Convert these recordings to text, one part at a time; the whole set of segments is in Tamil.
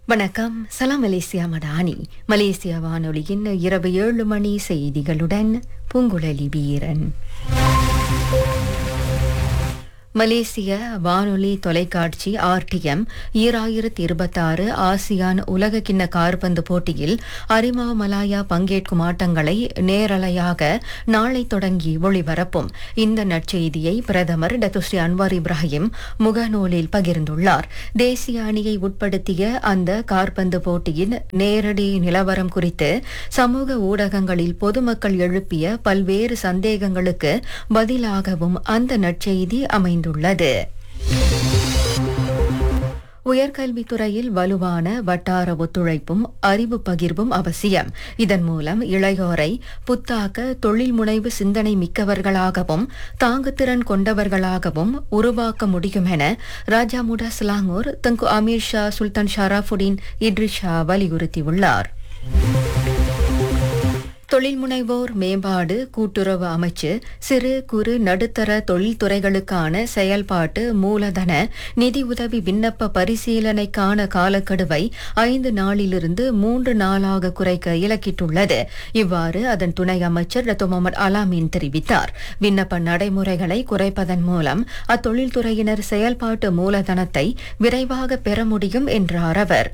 வணக்கம் சலாம் மலேசியா மடானி மலேசியா வானொலியின் இரவு ஏழு மணி செய்திகளுடன் பூங்குழலி வீரன் மலேசிய வானொலி தொலைக்காட்சி ஆர்டிஎம் ஈராயிரத்தி இருபத்தாறு ஆசியான் உலகக்கிண்ண கார்பந்து போட்டியில் அரிமா மலாயா பங்கேற்கும் ஆட்டங்களை நேரலையாக நாளை தொடங்கி ஒளிபரப்பும் இந்த நற்செய்தியை பிரதமர் டத்துஸ்ரீ அன்வார் இப்ராஹிம் முகநூலில் பகிர்ந்துள்ளார் தேசிய அணியை உட்படுத்திய அந்த கார்பந்து போட்டியின் நேரடி நிலவரம் குறித்து சமூக ஊடகங்களில் பொதுமக்கள் எழுப்பிய பல்வேறு சந்தேகங்களுக்கு பதிலாகவும் அந்த நற்செய்தி அமைந்துள்ளது உயர்கல்வித்துறையில் வலுவான வட்டார ஒத்துழைப்பும் அறிவு பகிர்வும் அவசியம் இதன் மூலம் இளையோரை புத்தாக்க தொழில் முனைவு சிந்தனை மிக்கவர்களாகவும் தாங்குத்திறன் கொண்டவர்களாகவும் உருவாக்க முடியும் என ராஜா Muda Selangor Tengku Amir Shah Sultan Sharafuddin Idris Shah வலியுறுத்தியுள்ளார் தொழில் முனைவோர் மேம்பாடு கூட்டுறவு அமைச்சு சிறு குறு நடுத்தர தொழில்துறைகளுக்கான செயல்பாட்டு மூலதன நிதி உதவி விண்ணப்ப பரிசீலனைக்கான காலக்கெடுவை ஐந்து நாளிலிருந்து மூன்று நாளாக குறைக்க இலக்கிட்டுள்ளது இவ்வாறு அதன் துணை அமைச்சர் ரத்தோ முகமது அலாமீன் தெரிவித்தார் விண்ணப்ப நடைமுறைகளை குறைப்பதன் மூலம் அத்தொழில்துறையினர் செயல்பாட்டு மூலதனத்தை விரைவாக பெற முடியும் என்றார் அவர்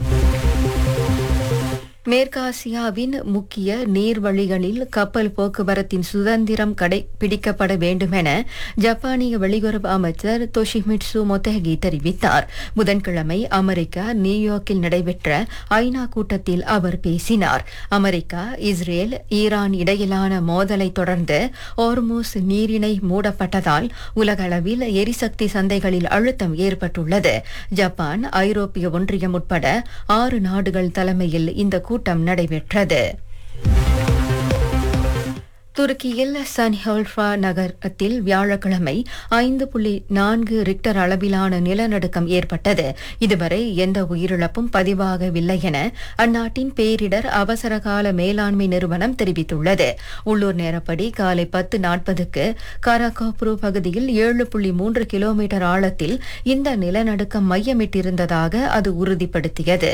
மேற்காசியாவின் முக்கிய நீர்வழிகளில் கப்பல் போக்குவரத்தின் சுதந்திரம் கடைபிடிக்கப்பட வேண்டுமென ஜப்பானிய வெளியுறவு அமைச்சர் தொஷிமிட்சு மொத்தேகி தெரிவித்தார் புதன்கிழமை அமெரிக்கா நியூயார்க்கில் நடைபெற்ற ஐநா கூட்டத்தில் அவர் பேசினார் அமெரிக்கா இஸ்ரேல் ஈரான் இடையிலான மோதலை தொடர்ந்து ஓர்மூஸ் நீரிணை மூடப்பட்டதால் உலகளவில் எரிசக்தி சந்தைகளில் அழுத்தம் ஏற்பட்டுள்ளது ஜப்பான் ஐரோப்பிய ஒன்றியம் உட்பட ஆறு நாடுகள் தலைமையில் இந்த கூட்டம் நடைபெற்றது துருக்கியில் சன்ஹோல்ஃபா நகரத்தில் வியாழக்கிழமை ஐந்து புள்ளி நான்கு ரிக்டர் அளவிலான நிலநடுக்கம் ஏற்பட்டது இதுவரை எந்த உயிரிழப்பும் பதிவாகவில்லை என அந்நாட்டின் பேரிடர் அவசரகால மேலாண்மை நிறுவனம் தெரிவித்துள்ளது உள்ளூர் நேரப்படி காலை பத்து நாற்பதுக்கு காராகோப்ரு பகுதியில் ஏழு புள்ளி மூன்று கிலோமீட்டர் ஆழத்தில் இந்த நிலநடுக்கம் மையமிட்டிருந்ததாக அது உறுதிப்படுத்தியது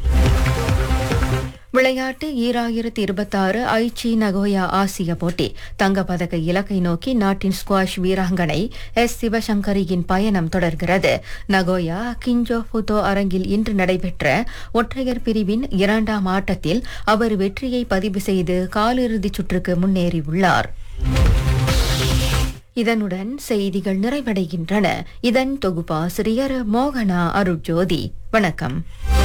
விளையாட்டு ஈராயிரத்தி இருபத்தாறு ஐச்சி நகோயா ஆசிய போட்டி தங்கப்பதக்க இலக்கை நோக்கி நாட்டின் ஸ்குவாஷ் வீராங்கனை எஸ் சிவசங்கரியின் பயணம் தொடர்கிறது நகோயா கிஞ்சோ புதோ அரங்கில் இன்று நடைபெற்ற ஒற்றையர் பிரிவின் இரண்டாம் ஆட்டத்தில் அவர் வெற்றியை பதிவு செய்து காலிறுதிச் சுற்றுக்கு முன்னேறியுள்ளார் இதனுடன் செய்திகள் நிறைவடைகின்றன இதன் தொகுப்பாசிரியர் மோகனா அருட்ஜோதி வணக்கம்